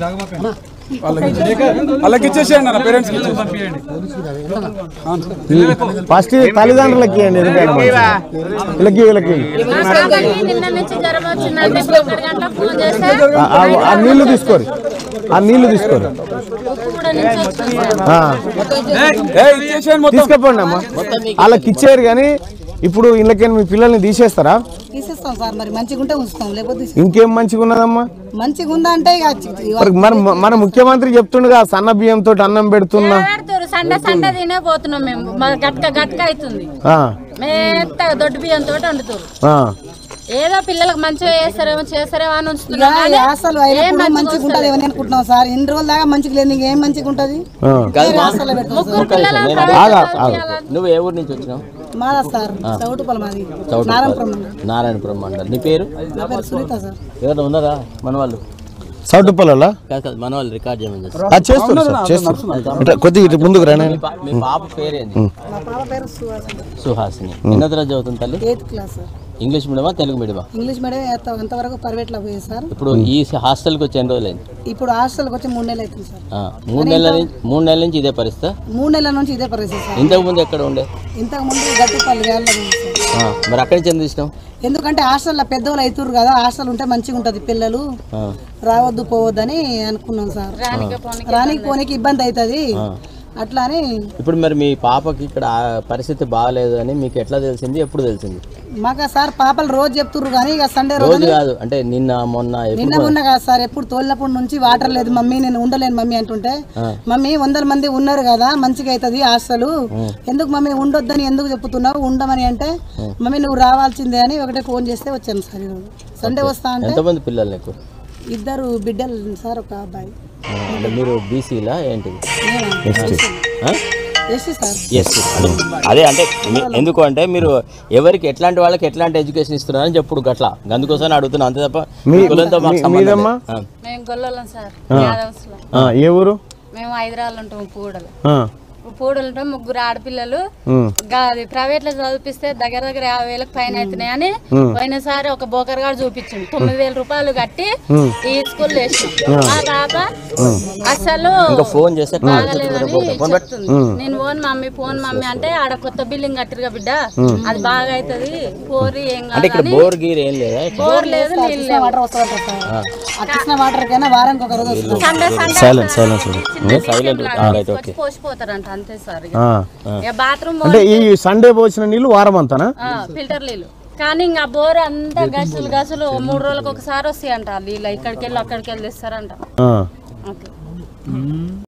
వాళ్ళకి ఇచ్చేసేయండి అన్న పేరెంట్స్కి ఫస్ట్ తల్లిదండ్రులకి ఇవ్వండి ఎందుకంటే వీళ్ళకి వీళ్ళకి పాపకి నిన్న నుంచి జ్వరం వచ్చిందంటే పన్నెండు గంటలకు ఫోన్ చేస్తే ఆ- ఆ- ఆ నీళ్లు తీసుకోరు ఆ నీళ్లు తీసుకోరు ఉప్పు కూడా నుంచి వచ్చింది సార్. ఆ, ఏ ఇచ్చేసేయండి మొత్తం తీసుకుపోండి అమ్మా వాళ్ళకి ఇచ్చారు కానీ ఇప్పుడు వీళ్ళకి మీ పిల్లల్ని తీసేస్తారా తీసేస్తాం సార్ మరి మంచిగా ఉంటే ఉంచుతాం లేకపోతే తీసేస్తాం. ఇంకేం మంచిగా ఉన్నదమ్మా మంచిగా ఉందా అంటే ఇక చి- మరి మన మన ముఖ్యమంత్రి చెప్తుండగా సన్న బియ్యంతో అన్నం పెడుతున్నా పెడతారు సండే సండే తినే పోతున్నాం మేము మా గట్క గట్క అవుతుంది ఆ, మెత్తగా దొడ్డు బియ్యంతో వండుతారు ఆ. ఏదో పిల్లలకు మంచిగా చేస్తారేమో చేస్తారేమో అని ఇక ఉంచుతున్నాం కానీ అసలు ఏం అయినప్పుడు మంచిగా మంచిగా ఉంటుంది ఏమని అనుకుంటున్నాం సార్ ఇన్ని రోజుల దాకా మంచిగా లేదు ఇంకేం మంచిగా ఉంటుంది ఆ. అసలు పెడతాం సార్ ముగ్గురు పిల్లలు ఆగా, ఆగా. నువ్వు ఏ ఊరు నుంచి వచ్చినావు మాదా సార్ చౌటుపల మాది చౌటుప్పల్. నారాయణపురం మండలం. నారాయణపురం మండల్ నీ పేరు నా పేరు సునీత సార్ ఎవరైనా ఉన్నారా మన వాళ్ళు సౌటుప్పలలో కాదు కాదు మన వాళ్ళు రికార్డ్ చేయమని చేస్తారు అది చేస్తున్నారు సార్ చేస్తున్నారు ఇట్లా కొద్దిగా ఇటు ముందుకు రాని మీ పా- మీ పాప పేరేంది మా పాప పేరు సుహాసిని సుహాసిని ఎన్నో తరగతి చదువుతుంది తల్లి ఎయిత్ క్లాస్ సార్ ఇంగ్లీష్ మీడియమా తెలుగు మీడియమా ఇంగ్లీష్ మీడియం ఎంత- ఎంతవరకు ప్రైవేట్లో పోయింది సార్ ఇప్పుడు ఈ హాస్టల్కి వచ్చి ఎన్ని రోజులైంది ఇప్పుడు హాస్టల్కి వచ్చి మూడు నెలలు అవుతుంది సార్ ఆ, మూడు నెలల నుంచి మూడు నెలల నుంచి ఇదే పరిస్థితి మూడు నెలల నుంచి ఇదే పరిస్థితి సార్ ఇంతకు ముందు ఎక్కడ ఉండే ఇంతకు ముందు గట్టిపల్లి వేళ్ళ ఉంది సార్ ఆ, మరి అక్కడి నుంచి ఎందుకు ఇష్టం ఎందుకంటే హాస్టల్లో పెద్దవాళ్ళు అవుతుర్రు కదా హాస్టల్ ఉంటే మంచిగా ఉంటుంది పిల్లలు ఆ, రావద్దు పోవద్దని అనుకున్నాం సార్ రానికి పోనీకి ఇబ్బంది అవుతుంది అట్లా అని ఇప్పుడు మరి మీ పాపకి ఇక్కడ ఆ పరిస్థితి బాగాలేదు అని మీకు ఎట్లా తెలిసింది ఎప్పుడు తెలిసింది మాకు సార్ పాపలు రోజు చెప్తుర్రు కానీ ఇక సండే రోజు రోజు కాదు అంటే నిన్న మొన్న నిన్న ఎప్పుడు మొన్న కాదు సార్ ఎప్పుడు తోలినప్పటి నుంచి వాటర్ లేదు మమ్మీ నేను ఉండలేను మమ్మీ అంటుంటే మమ్మీ వందల మంది ఉన్నారు కదా మంచిగా అవుతుంది హాస్టల్ ఎందుకు మమ్మీ ఉండొద్దని ఎందుకు చెప్తున్నావు ఉండమని అంటే మమ్మీ నువ్వు రావాల్సిందే అని ఒకటే ఫోన్ చేస్తే వచ్చాను సార్ ఈరోజు సండే వస్తా అంటే ఎంతమంది పిల్లలు నీకు ఇద్దరు బిడ్డలు సార్ ఒక అబ్బాయి ఆ, అంటే మీరు బీసీలా ఏంటిది ఎస్టీ సార్ ఎస్ అదే అంటే మీ- ఎందుకు అంటే మీరు ఎవరికి ఎట్లాంటి వాళ్ళకి ఎట్లాంటి ఎడ్యుకేషన్ ఇస్తున్నారని చెప్పుడు గట్లా అందుకోసం అడుగుతున్నా అంతే తప్ప మీ కులంతో మాకు మీ- సంబంధం మీదమ్మా? లేదు. ఆ. మేము గొల్లలం సార్ యాదవ్స్లో ఆ, ఏ ఊరు మేము హైదరాబాద్ ఉంటాం పూడలు ఆ, పూడలు ఉంటాం ముగ్గురు ఆడపిల్లలు ఉమ్, గా- అది ప్రైవేట్ లో చదివిస్తే దగ్గర దగ్గర యాభై వేలకు పైన అవుతున్నాయి అని పోయినసారి ఒక బోకర్ గారు చూపించింది తొమ్మిది వేల రూపాయలు కట్టి ఈ స్కూల్ వేసినాం మా పాప అసలు ఇంకా ఫోన్ చేస్తే బాగలేదని చెప్తుంది నేను ఫోన్ మమ్మీ ఫోన్ మమ్మీ అంటే ఆడ కొత్త బిల్డింగ్ కట్టిరుగా బిడ్డ అది బాగా అవుతుంది పోరి ఏం అంటే ఇక్కడ కాదని బోర్ గీర్ ఏం లేదా బోర్ లేదు నీళ్ళు లేవు వాటర్ వస్తుందంట సార్ ఆ కృష్ణ వాటర్ కైనా వారానికి ఒక రోజు వస్తుంది సండే సండే సైలెంట్ సైలెంట్ చూడు సైలెంట్ వచ్చి పోసిపోతారంట అంతే సార్ ఇక. ఆ. ఇక బాత్రూమ్ అంటే ఈ సండే పోసిన నీళ్ళు వారం అంతానా ఫిల్టర్ నీళ్ళు కానీ ఇంకా బోర్ అంతా గసులు గసులు మూడు రోజులకు ఒకసారి వస్తాయంట నీళ్ళు ఇక్కడికి వెళ్ళి అక్కడికి వెళ్ళి తెస్తారంట ఆ. అట్లా